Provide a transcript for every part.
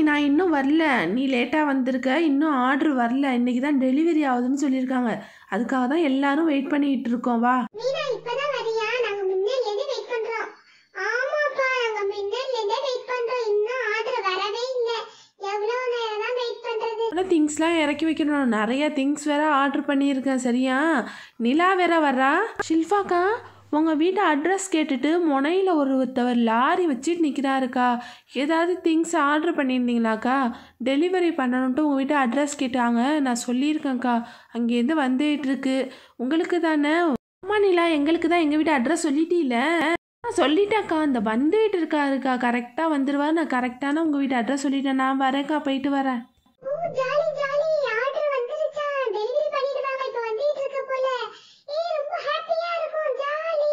மீனா இன்னும் வரல நீ லேட்டாக வந்திருக்க இன்னும் ஆர்டர் வரல இன்னைக்கு தான் டெலிவரி ஆகுதுன்னு சொல்லியிருக்காங்க அதுக்காக தான் எல்லாரும் வெயிட் பண்ணிட்டு இருக்கோம் வா மீனா இப்பதான் வரியா நாங்க முன்னாடில இருந்து வெயிட் பண்றோம் ஆமாப்பா நாங்க முன்னாடில இருந்தே வெயிட் பண்றோம் இன்னும் ஆர்டர் வரவே இல்ல எவ்வளவு நேரம் தான் வெயிட் பண்றது ஆனால் திங்ஸ்லாம் இறக்கி வைக்கணும் நிறைய திங்ஸ் வேற ஆர்டர் பண்ணியிருக்கேன் சரியா நிலா வேற வர்றா ஷில்ஃபாக்கா உங்கள் வீட்டு அட்ரஸ் கேட்டுட்டு முனையில் ஒருத்தவர் லாரி வச்சுட்டு நிற்கிறாருக்கா ஏதாவது திங்ஸ் ஆர்டர் பண்ணியிருந்தீங்களாக்கா டெலிவரி பண்ணணுன்ட்டு உங்கள் வீட்டு அட்ரஸ் கேட்டாங்க நான் சொல்லியிருக்கேன்க்கா அங்கேருந்து வந்துட்டு இருக்கு உங்களுக்கு தானே அம்மா நிலா எங்களுக்கு தான் எங்கள் வீட்டு அட்ரஸ் சொல்லிட்டீல நான் சொல்லிட்டேன்க்கா இந்த வந்துட்டு இருக்காருக்கா கரெக்டாக வந்துடுவார் நான் கரெக்டான உங்கள் வீட்டு அட்ரஸ் சொல்லிட்டேன் நான் வரேன்க்கா போயிட்டு வரேன் ஓ ஜாலி ஜாலி ஆர்டர் வந்துருச்சா டெலிவரி பண்ணிடுவாங்க இப்ப வந்துட்டு இருக்கு போல ஏய் ரொம்ப ஹாப்பியா இருக்கும் ஜாலி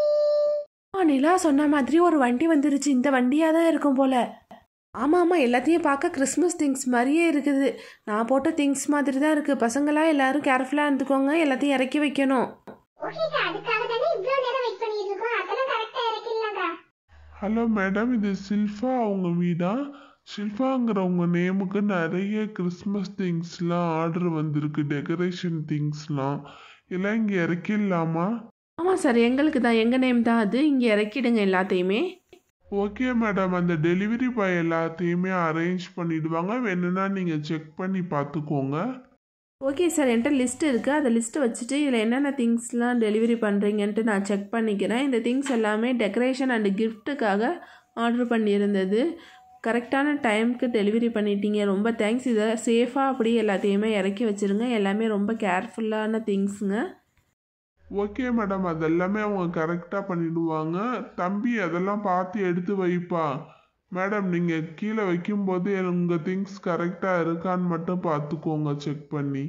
ஆ நிலா சொன்ன மாதிரி ஒரு வண்டி வந்துருச்சு இந்த வண்டியாக தான் இருக்கும் போல ஆமாம் ஆமாம் எல்லாத்தையும் பார்க்க கிறிஸ்மஸ் திங்ஸ் மாதிரியே இருக்குது நான் போட்ட திங்ஸ் மாதிரி தான் இருக்குது பசங்களாம் எல்லாரும் கேர்ஃபுல்லாக இருந்துக்கோங்க எல்லாத்தையும் இறக்கி வைக்கணும் ஓகேக்கா அதுக்காக தானே இவ்ளோ நேரம் வெயிட் பண்ணிட்டு இருக்கோம் அதெல்லாம் கரெக்டா இறக்கிடலாம்க்கா ஹலோ மேடம் இது ஷில்ஃபா அவங்க வீடா ஷில்ஃபாங்கிற உங்க நேமுக்கு நிறைய கிறிஸ்மஸ் திங்ஸ்லாம் ஆர்டர் வந்திருக்கு டெக்கரேஷன் திங்ஸ்லாம் எல்லாம் இங்கே இறக்கிடலாமா ஆமாம் சார் எங்களுக்கு தான் எங்கள் நேம் தான் அது இங்கே இறக்கிடுங்க எல்லாத்தையுமே ஓகே மேடம் அந்த டெலிவரி பாய் எல்லாத்தையுமே அரேஞ்ச் பண்ணிடுவாங்க வேணும்னா நீங்கள் செக் பண்ணி பார்த்துக்கோங்க ஓகே சார் என்கிட்ட லிஸ்ட் இருக்குது அந்த லிஸ்ட்டை வச்சுட்டு இதில் என்னென்ன திங்ஸ்லாம் டெலிவரி பண்ணுறீங்கன்ட்டு நான் செக் பண்ணிக்கிறேன் இந்த திங்ஸ் எல்லாமே டெக்கரேஷன் அண்டு கிஃப்ட்டுக்காக ஆர்டர் பண்ணியிருந்தது கரெக்டான டைமுக்கு டெலிவரி பண்ணிட்டீங்க ரொம்ப தேங்க்ஸ் இதை சேஃபாக அப்படியே எல்லாத்தையுமே இறக்கி வச்சுருங்க எல்லாமே ரொம்ப கேர்ஃபுல்லான திங்ஸுங்க ஓகே மேடம் அதெல்லாமே அவங்க கரெக்டாக பண்ணிடுவாங்க தம்பி அதெல்லாம் பார்த்து எடுத்து வைப்பா மேடம் நீங்கள் கீழே வைக்கும்போது உங்கள் திங்ஸ் கரெக்டாக இருக்கான்னு மட்டும் பார்த்துக்கோங்க செக் பண்ணி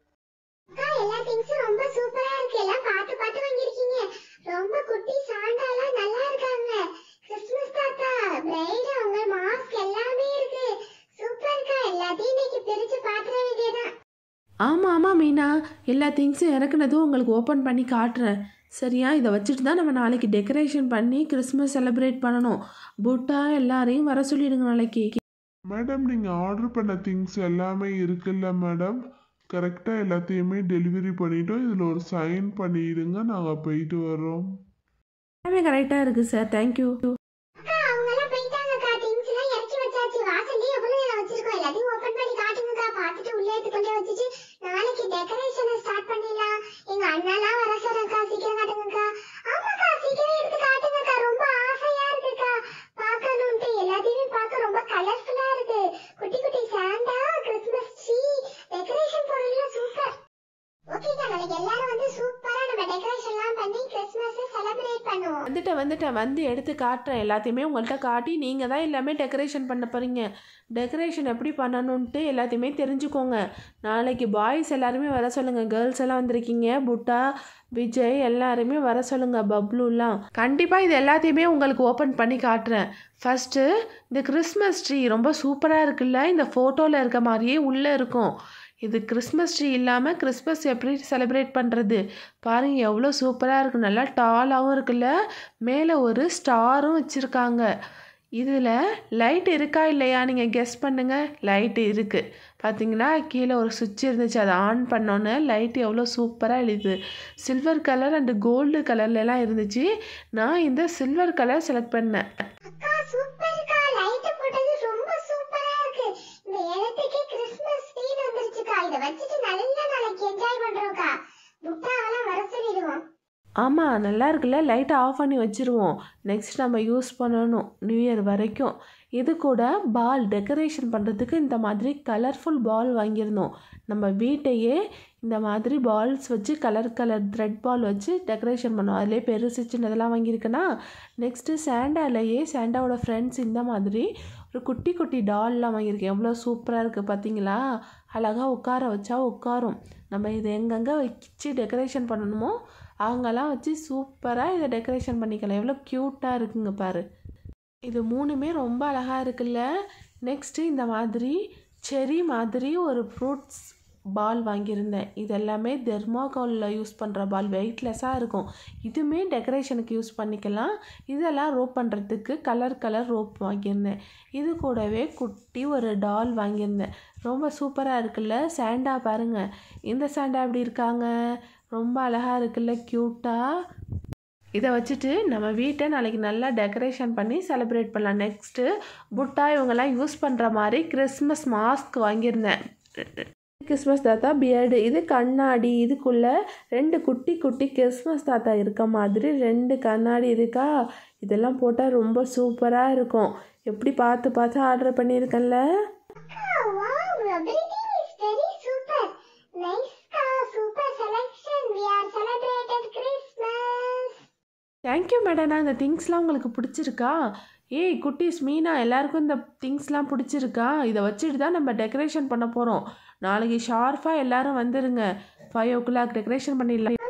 அக்கா எல்லா திங்ஸும் ரொம்ப சூப்பரா இருக்கு எல்லாம் பார்த்து பார்த்து வாங்கியிருக்கீங்க ரொம்ப குட்டி சாண்டாலாம் நல்லா இருக்காங்க கிறிஸ்மஸ் தாத்தா பிரைட் அவங்க மாஸ்க் எல்லாமே இருக்கு சூப்பர்க்கா எல்லாத்தையும் இன்னைக்கு பிரிச்சு பாத்துற வேண்டியதான் ஆமாம் ஆமாம் மீனா எல்லா திங்ஸும் இறக்குனதும் உங்களுக்கு ஓப்பன் பண்ணி காட்டுறேன் சரியா இதை வச்சுட்டு தான் நம்ம நாளைக்கு டெக்கரேஷன் பண்ணி கிறிஸ்மஸ் செலிப்ரேட் பண்ணணும் புட்டா எல்லாரையும் வர சொல்லிடுங்க நாளைக்கு மேடம் நீங்கள் ஆர்டர் பண்ண திங்ஸ் எல்லாமே இருக்குல்ல மேடம் கரெக்டாக எல்லாத்தையுமே டெலிவரி பண்ணிட்டோம் இதில் ஒரு சைன் பண்ணிடுங்க நாங்கள் போயிட்டு வரோம் எல்லாமே கரெக்டாக இருக்குது சார் தேங்க்யூ அக்கா அவங்க எல்லாம் போயிட்டாங்கக்கா திங்ஸ் எல்லாம் இறக்கி வச்சாச்சு வாசல்லே எவ்வளவு நேரம் வச்சிருக்கோம் எல்லாத்தையும் ஓபன் பண்ணி காட்டுங்கக்கா பார்த்துட்டு உள்ளே எடுத்து கொண்டு வச்சுட்டு நாளைக்கு டெக்கரேஷனை ஸ்டார்ட் பண்ணிடலாம் எங்க அண்ணாலாம் வர சொல்றக்கா சீக்கிரம் காட்டுங்கக்கா ஆமாக்கா சீக்கிரம் எடுத்து காட்டுங்கக்கா ரொம்ப ஆசையா இருக்குக்கா பார்க்கணும்ட்டு எல்லாத்தையுமே பார்க்க ரொம்ப கலர்ஃபுல்லா இருக்கு குட்டி குட்டி சாண்டா கிறிஸ்மஸ் ட்ரீ டெக்கரேஷன் பொருள்லாம் சூப்பர் ஓகேக்கா நாளைக்கு எல்லாரும் வந்து சூப்பரா நம்ம டெக்கரேஷன்லாம் பண்ணி கிறிஸ்மஸ் செலிப்ரேட் பண்ணுவோம் வந்துட்டேன் வந்துட்டேன் வந்து எடுத்து காட்டுறேன் எல்லாத்தையுமே உங்கள்கிட்ட காட்டி நீங்கள் தான் எல்லாமே டெக்கரேஷன் பண்ண போகிறீங்க டெக்கரேஷன் எப்படி பண்ணணுன்ட்டு எல்லாத்தையுமே தெரிஞ்சுக்கோங்க நாளைக்கு பாய்ஸ் எல்லாருமே வர சொல்லுங்கள் கேர்ள்ஸ் எல்லாம் வந்திருக்கீங்க புட்டா விஜய் எல்லாருமே வர சொல்லுங்கள் பப்ளுலாம் கண்டிப்பாக இது எல்லாத்தையுமே உங்களுக்கு ஓப்பன் பண்ணி காட்டுறேன் ஃபஸ்ட்டு இந்த கிறிஸ்மஸ் ட்ரீ ரொம்ப சூப்பராக இருக்குல்ல இந்த ஃபோட்டோவில் இருக்க மாதிரியே உள்ளே இருக்கும் இது கிறிஸ்மஸ் ட்ரீ இல்லாமல் கிறிஸ்மஸ் எப்படி செலிப்ரேட் பண்ணுறது பாருங்க எவ்வளோ சூப்பராக இருக்கு நல்லா டாலாகவும் இருக்குல்ல மேலே ஒரு ஸ்டாரும் வச்சுருக்காங்க இதில் லைட் இருக்கா இல்லையா நீங்கள் கெஸ் பண்ணுங்கள் லைட்டு இருக்குது பார்த்தீங்களா கீழே ஒரு சுவிட்ச் இருந்துச்சு அதை ஆன் பண்ணோன்னே லைட் எவ்வளோ சூப்பராக எழுது சில்வர் கலர் அண்டு கோல்டு கலர்லலாம் இருந்துச்சு நான் இந்த சில்வர் கலர் செலக்ட் பண்ணேன் அக்கா சூப்பர்க்கா லைட் போட்டது ரொம்ப சூப்பரா இருக்கு இந்த இடத்துக்கே கிறிஸ்மஸ் ஃபீல் வந்துருச்சுக்கா இத வச்சுட்டு நல்லா நாளைக்கு என்ஜாய் பண்றோம்க்கா புட்டாவெல்லாம் வர சொல்லிடுவோம் ஆமாம் நல்லா இருக்குல்ல லைட்டை ஆஃப் பண்ணி வச்சுருவோம் நெக்ஸ்ட் நம்ம யூஸ் பண்ணணும் நியூ இயர் வரைக்கும் இது கூட பால் டெக்கரேஷன் பண்ணுறதுக்கு இந்த மாதிரி கலர்ஃபுல் பால் வாங்கியிருந்தோம் நம்ம வீட்டையே இந்த மாதிரி பால்ஸ் வச்சு கலர் கலர் த்ரெட் பால் வச்சு டெக்கரேஷன் பண்ணோம் அதிலே பெருசு சின்னதெல்லாம் வாங்கியிருக்கேன்னா நெக்ஸ்ட்டு சாண்டாலேயே சாண்டாவோட ஃப்ரெண்ட்ஸ் இந்த மாதிரி ஒரு குட்டி குட்டி டால்லாம் வாங்கியிருக்கேன் எவ்வளோ சூப்பராக இருக்குது பார்த்தீங்களா அழகாக உட்கார வச்சா உட்காரும் நம்ம இதை எங்கெங்கே வச்சு டெக்கரேஷன் பண்ணணுமோ அவங்கெல்லாம் வச்சு சூப்பராக இதை டெக்கரேஷன் பண்ணிக்கலாம் எவ்வளோ க்யூட்டாக இருக்குங்க பாரு இது மூணுமே ரொம்ப அழகாக இருக்குல்ல நெக்ஸ்ட்டு இந்த மாதிரி செரி மாதிரி ஒரு ஃப்ரூட்ஸ் பால் வாங்கியிருந்தேன் இது எல்லாமே தெர்மாகோலில் யூஸ் பண்ணுற பால் வெயிட்லெஸ்ஸாக இருக்கும் இதுவுமே டெக்கரேஷனுக்கு யூஸ் பண்ணிக்கலாம் இதெல்லாம் ரோப் பண்ணுறதுக்கு கலர் கலர் ரோப் வாங்கியிருந்தேன் இது கூடவே குட்டி ஒரு டால் வாங்கியிருந்தேன் ரொம்ப சூப்பராக இருக்குல்ல சாண்டா பாருங்கள் இந்த சாண்டா எப்படி இருக்காங்க ரொம்ப அழகாக இருக்குல்ல க்யூட்டாக இதை வச்சுட்டு நம்ம வீட்டை நாளைக்கு நல்லா டெக்கரேஷன் பண்ணி செலிப்ரேட் பண்ணலாம் நெக்ஸ்ட்டு புட்டா இவங்கெல்லாம் யூஸ் பண்ணுற மாதிரி கிறிஸ்மஸ் மாஸ்க் வாங்கியிருந்தேன் கிறிஸ்மஸ் தாத்தா பியர்டு இது கண்ணாடி இதுக்குள்ளே ரெண்டு குட்டி குட்டி கிறிஸ்மஸ் தாத்தா இருக்க மாதிரி ரெண்டு கண்ணாடி இருக்கா இதெல்லாம் போட்டால் ரொம்ப சூப்பராக இருக்கும் எப்படி பார்த்து பார்த்து ஆர்டர் பண்ணியிருக்கேன்ல Oh, wow, everything is very super. Nice ka, super selection. We are celebrated Christmas. Thank you மேடனா இந்த திங்ஸ்லாம் உங்களுக்கு பிடிச்சிருக்கா ஏய் குட்டீஸ் மீனா எல்லாருக்கும் இந்த திங்ஸ்லாம் பிடிச்சிருக்கா இதை வச்சுட்டு தான் நம்ம டெக்கரேஷன் பண்ண போகிறோம் நாளைக்கு ஷார்ப்பாக எல்லாரும் வந்துருங்க ஃபைவ் ஓ கிளாக் டெக்கரேஷன் பண்ணிடலாம்